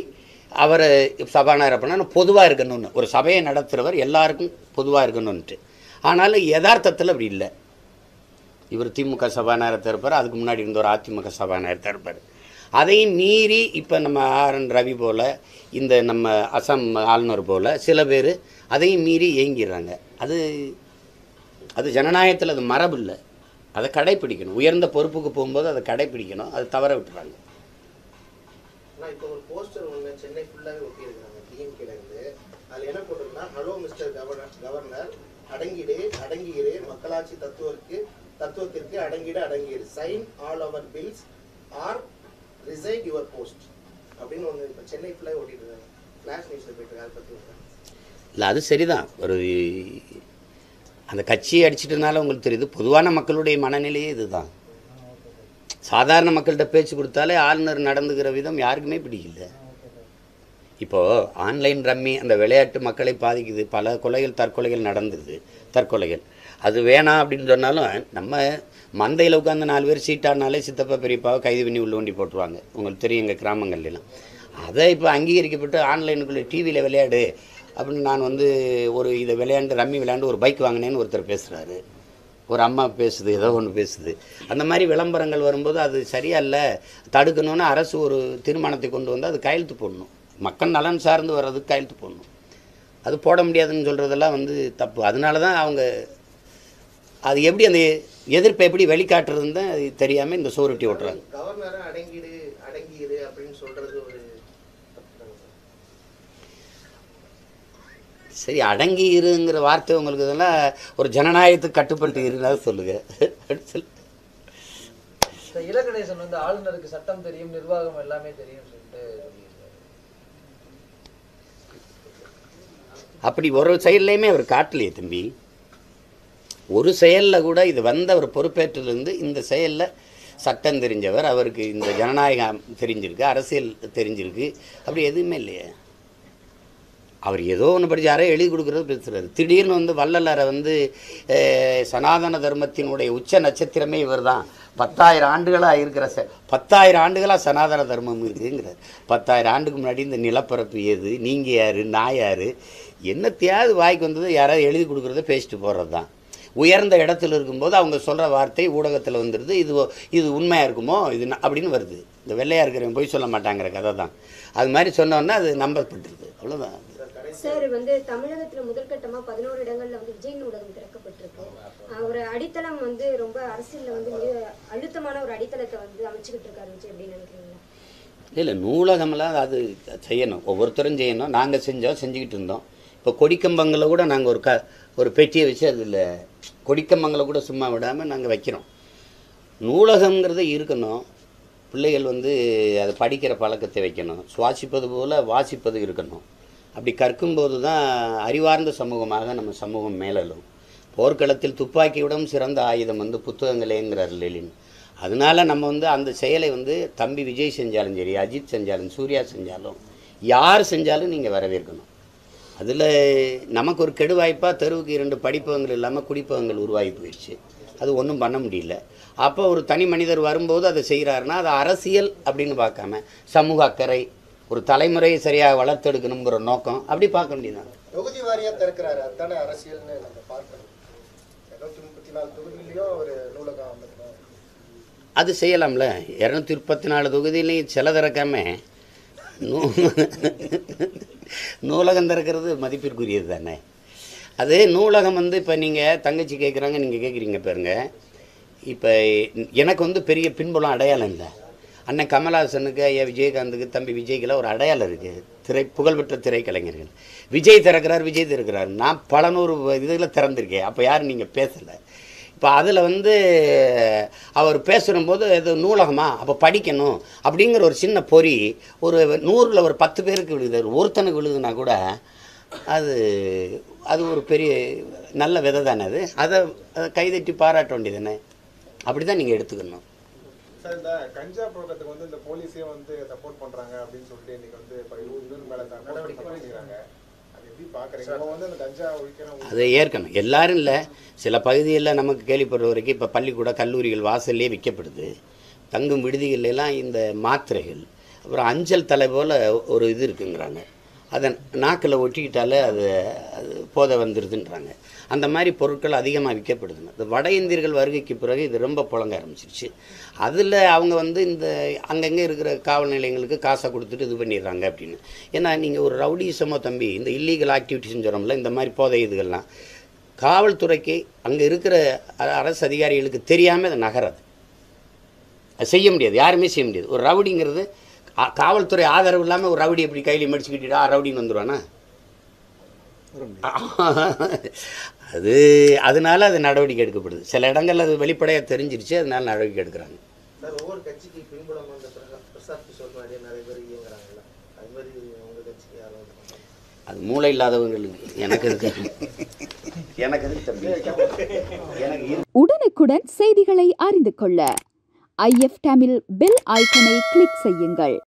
அவர் சபாநாயகர் அப்படின்னா பொதுவாக இருக்கணும்னு ஒரு சபையை நடத்துகிறவர் எல்லாருக்கும் பொதுவாக இருக்கணும்ன்ட்டு ஆனாலும் யதார்த்தத்தில் அப்படி இல்லை இவர் திமுக சபாநாயகர் இருப்பார் அதுக்கு முன்னாடி இருந்த ஒரு அதிமுக சபாநாயகர் இருப்பார் அதையும் மீறி இப்போ நம்ம ஆர் என் ரவி போல் இந்த நம்ம அசாம் ஆளுநர் போல் சில பேர் அதையும் மீறி இயங்கிடுறாங்க அது அது ஜனநாயகத்தில் அது மரபு இல்லை அதை கடைப்பிடிக்கணும் உயர்ந்த பொறுப்புக்கு போகும்போது அதை கடைப்பிடிக்கணும் அது தவற விட்டுறாங்க ஆனா இப்போ ஒரு போஸ்டர் ஒன்று சென்னை ஃபுல்லாவே ஒட்டி இருக்காங்க டிஎம்கேல இருந்து அதுல என்ன போட்டிருக்குன்னா ஹலோ மிஸ்டர் கவர்னர் கவர்னர் அடங்கிடு அடங்கியிரு மக்களாட்சி தத்துவருக்கு தத்துவத்திற்கு அடங்கிடு அடங்கியிரு sign all our bills or resign your post அப்படின்னு ஒன்று இப்போ சென்னை ஃபுல்லாக ஓட்டிட்டு இருக்காங்க ஃபிளாஷ் நியூஸில் போயிட்டு இருக்காங்க அதை பற்றி சொல்றேன். இல்லை அது சரிதான் ஒரு அந்த கட்சியை அடிச்சிட்டனால உங்களுக்கு தெரியுது பொதுவான மக்களுடைய மனநிலையே இதுதான் சாதாரண மக்கள்கிட்ட பேச்சு கொடுத்தாலே ஆளுநர் நடந்துக்கிற விதம் யாருக்குமே பிடிக்கல இப்போது ஆன்லைன் ரம்மி அந்த விளையாட்டு மக்களை பாதிக்குது பல கொலைகள் தற்கொலைகள் நடந்தது தற்கொலைகள் அது வேணாம் அப்படின்னு சொன்னாலும் நம்ம மந்தையில் உட்காந்து நாலு பேர் சீட்டானாலே சித்தப்பா பெரியப்பாவை கைது பண்ணி உள்ள வண்டி போட்டுருவாங்க உங்களுக்கு தெரியும் எங்கள் கிராமங்கள்லாம் அதை இப்போ அங்கீகரிக்கப்பட்டு ஆன்லைனுக்குள்ளே டிவியில் விளையாடு அப்படின்னு நான் வந்து ஒரு இதை விளையாண்டு ரம்மி விளையாண்டு ஒரு பைக் வாங்கினேன்னு ஒருத்தர் பேசுகிறாரு ஒரு அம்மா பேசுது ஏதோ ஒன்று பேசுது அந்த மாதிரி விளம்பரங்கள் வரும்போது அது சரியா இல்லை தடுக்கணும்னு அரசு ஒரு தீர்மானத்தை கொண்டு வந்து அது கையெழுத்து போடணும் மக்கள் நலன் சார்ந்து வர்றதுக்கு கையெழுத்து போடணும் அது போட முடியாதுன்னு சொல்கிறதெல்லாம் வந்து தப்பு அதனால தான் அவங்க அது எப்படி அந்த எதிர்ப்பை எப்படி வெளிக்காட்டுறதுன்னு தான் அது தெரியாமல் இந்த சோறுட்டி ஓட்டுறாங்க கவர்னரை அடங்கிடு அடங்கியிரு அப்படின்னு சொல்றது ஒரு தப்பு தானே சார் சரி அடங்கி இருங்கிற வார்த்தை உங்களுக்கு இதெல்லாம் ஒரு ஜனநாயகத்துக்கு கட்டுப்பட்டு இருந்தாலும் சொல்லுங்க சொல்லு. இந்த இலகணேசன் வந்து ஆளுநருக்கு சட்டம் தெரியும் நிர்வாகம் எல்லாமே தெரியும் சொல்லிட்டு சொல்லியிருக்காரு அப்படி ஒரு செயல்லையுமே அவர் காட்டலையே தம்பி ஒரு செயலில் கூட இது வந்த அவர் பொறுப்பேற்றிலிருந்து இந்த செயலில் சட்டம் தெரிஞ்சவர் அவருக்கு இந்த ஜனநாயகம் தெரிஞ்சிருக்கு அரசியல் தெரிஞ்சிருக்கு அப்படி எதுவுமே இல்லையே அவர் ஏதோ ஒன்று படிச்சு யாரோ எழுதி கொடுக்குறது பேசுகிறாரு திடீர்னு வந்து வள்ளலாரை வந்து அஹ், சனாதன தர்மத்தினுடைய உச்ச நட்சத்திரமே இவர் தான் பத்தாயிரம் ஆண்டுகளாக இருக்கிற ச பத்தாயிரம் ஆண்டுகளாக சனாதன தர்மம் இருக்குங்கிறார் பத்தாயிரம் ஆண்டுக்கு முன்னாடி இந்த நிலப்பரப்பு ஏது நீங்கள் யார் நான் யார் என்னத்தையாவது வாய்க்கு வந்தது யாராவது எழுதி கொடுக்குறத பேசிட்டு போகிறது தான் உயர்ந்த இடத்துல இருக்கும்போது அவங்க சொல்கிற வார்த்தை ஊடகத்தில் வந்துடுது இது ஒ- இது உண்மையாக இருக்குமோ இது ந- அப்படின்னு வருது இந்த வெள்ளையாக இருக்கிறவன் போய் சொல்ல மாட்டாங்கிற கதை தான் அது மாதிரி சொன்னோன்னா அது நம்பப்பட்டுருது அவ்வளோதான் சார் வந்து தமிழகத்துல முதற்கட்டமா பதினோரு இடங்கள்ல வந்து விஜய் நூலகம் திறக்கப்பட்டிருக்கு ஆஹ் ஒரு அடித்தளம் வந்து ரொம்ப அரசியல்ல வந்து மிக அழுத்தமான ஒரு அடித்தளத்தை வந்து அமைச்சுக்கிட்டு இருக்காரு விஜய் அப்படின்னு நினைக்கிறீங்களா இல்லை நூலகமெல்லாம் அது செய்யணும் ஒவ்வொருத்தரும் செய்யணும் நாங்கள் செஞ்சோம் செஞ்சுக்கிட்டு இருந்தோம் இப்போ கொடிக்கம்பங்களை கூட நாங்கள் ஒரு க ஒரு பெட்டியை வச்சு அதில் கொடிக்கம்பங்களை கூட சும்மா விடாமல் நாங்கள் வைக்கிறோம் நூலகங்கிறது இருக்கணும் பிள்ளைகள் வந்து அதை படிக்கிற பழக்கத்தை வைக்கணும் சுவாசிப்பது போல் வாசிப்பது இருக்கணும் அப்படி கற்கும்போது தான் அறிவார்ந்த சமூகமாக நம்ம சமூகம் மேலலும் போர்க்களத்தில் துப்பாக்கியுடன் சிறந்த ஆயுதம் வந்து புத்தகங்களேங்கிறார் லெலின் அதனால நம்ம வந்து அந்த செயலை வந்து தம்பி விஜய் செஞ்சாலும் சரி அஜித் செஞ்சாலும் சூர்யா செஞ்சாலும் யார் செஞ்சாலும் நீங்கள் வரவேற்கணும் அதில் நமக்கு ஒரு கெடு வாய்ப்பாக தெருவுக்கு இரண்டு படிப்பகங்கள் இல்லாமல் குடிப்பகங்கள் உருவாகி போயிடுச்சு அது ஒன்றும் பண்ண முடியல அப்போ ஒரு தனி மனிதர் வரும்போது அதை செய்கிறாருன்னா அது அரசியல் அப்படின்னு பார்க்காம சமூக அக்கறை ஒரு தலைமுறையை சரியாக வளர்த்தெடுக்கணுங்கிற நோக்கம் அப்படி பார்க்க வேண்டியதுதான் தொகுதி வாரியா திறக்கிறாரு அதுதானே அரசியல்னு நம்ம பார்க்கணும் இருநூத்தி முப்பத்தி நாலு தொகுதியிலையும் ஒரு நூலகம் அமைக்கணும் அது செய்யலாம்ல இரநூத்தி முப்பத்தி நாலு தொகுதியிலையும் சில திறக்காம நூ நூலகம் திறக்கிறது மதிப்பிற்குரியது தானே அது நூலகம் வந்து இப்போ நீங்கள் தங்கச்சி கேட்குறாங்க நீங்கள் கேட்குறீங்க பாருங்க இப்போ எனக்கு வந்து பெரிய பின்புலம் அடையாளம் இல்லை அண்ணன் கமலஹாசனுக்கு ஐயா விஜயகாந்துக்கு தம்பி விஜய்க்கெல்லாம் ஒரு அடையாளம் இருக்குது திரை புகழ்பெற்ற திரைக்கலைஞர்கள் விஜய் திறக்கிறார் விஜய் திறக்கிறார் நான் பல நூறு இதில் திறந்திருக்கேன் அப்போ யாரும் நீங்கள் பேசலை இப்போ அதில் வந்து அவர் பேசும்போது இது நூலகமா அப்போ படிக்கணும் அப்படிங்கிற ஒரு சின்ன பொறி ஒரு நூறில் ஒரு பத்து பேருக்கு விழுகுது ஒரு ஒருத்தனுக்கு விழுதுன்னா கூட அது அது ஒரு பெரிய நல்ல விதை தானே அது அதை அதை கைதட்டி பாராட்ட வேண்டியதானே அப்படி தான் நீங்கள் எடுத்துக்கணும் சார் இந்த கஞ்சா புழக்கத்துக்கு வந்து இந்த போலீஸே வந்து சப்போர்ட் பண்றாங்க அப்படின்னு சொல்லிட்டு இன்னைக்கு வந்து இப்ப இருபது பேர் மேல த- நடவடிக்கை பண்ணிக்கிறாங்க அது எப்படி பாக்குறீங்க இப்போ வந்து அந்த கஞ்சா ஒழிக்கணும் அதை ஏற்கணும் எல்லாரும் இல்லை சில பகுதிகளில் நமக்கு கேள்விப்படுற வரைக்கும் இப்போ பள்ளிக்கூட கல்லூரிகள் வாசல்லே விற்கப்படுது தங்கும் விடுதிகள்ல எல்லாம் இந்த மாத்திரைகள் அப்புறம் அஞ்சல் தலை போல் ஒரு இது இருக்குங்கிறாங்க அதை நாக்கில் ஒட்டிக்கிட்டாலே அது அது போதை வந்துடுதுன்றாங்க அந்த மாதிரி பொருட்கள் அதிகமாக விற்கப்படுதுங்க இந்த வட இந்தியர்கள் வருகைக்கு பிறகு இது ரொம்ப புழங்க ஆரம்பிச்சிருச்சு அதில் அவங்க வந்து இந்த அங்கங்கே இருக்கிற காவல் நிலையங்களுக்கு காசை கொடுத்துட்டு இது பண்ணிடுறாங்க அப்படின்னு ஏன்னா நீங்கள் ஒரு ரவுடிசமோ தம்பி இந்த இல்லீகல் ஆக்டிவிட்டிஸ்னு சொல்கிறோம்ல இந்த மாதிரி போதை இதுகள்லாம் காவல்துறைக்கு அங்கே இருக்கிற அ- அரசு அதிகாரிகளுக்கு தெரியாமல் அது நகராது அது செய்ய முடியாது யாருமே செய்ய முடியாது ஒரு ரவுடிங்கிறது ஆ- காவல்துறை ஆதரவு இல்லாமல் ஒரு ரவுடி எப்படி கையில் மடிச்சுக்கிட்டா ரவுடின்னு வந்துடுவானா அது அதனால அது நடவடிக்கை எடுக்கப்படுது சில இடங்கள்ல அது வெளிப்படையாக தெரிஞ்சிருச்சு அதனால நடவடிக்கை எடுக்கிறாங்க சார் ஒவ்வொரு கட்சிக்கு பின்புலம் வந்த பிறகு பிரசாத் கிஷோர் மாதிரியே நிறைய பேர் இயங்குறாங்கல்ல அது மாதிரி உங்க கட்சிக்கு யாரும் இது பண்றாங்க? அது மூளை இல்லாதவங்களுக்கு எனக்கு இருக்கு எனக்கு இருக்கு தம்பி எனக்கு இருக்கு. உடனுக்குடன் செய்திகளை அறிந்து கொள்ள ஐஎஃப் தமிழ் பெல் ஐக்கனை கிளிக் செய்யுங்கள்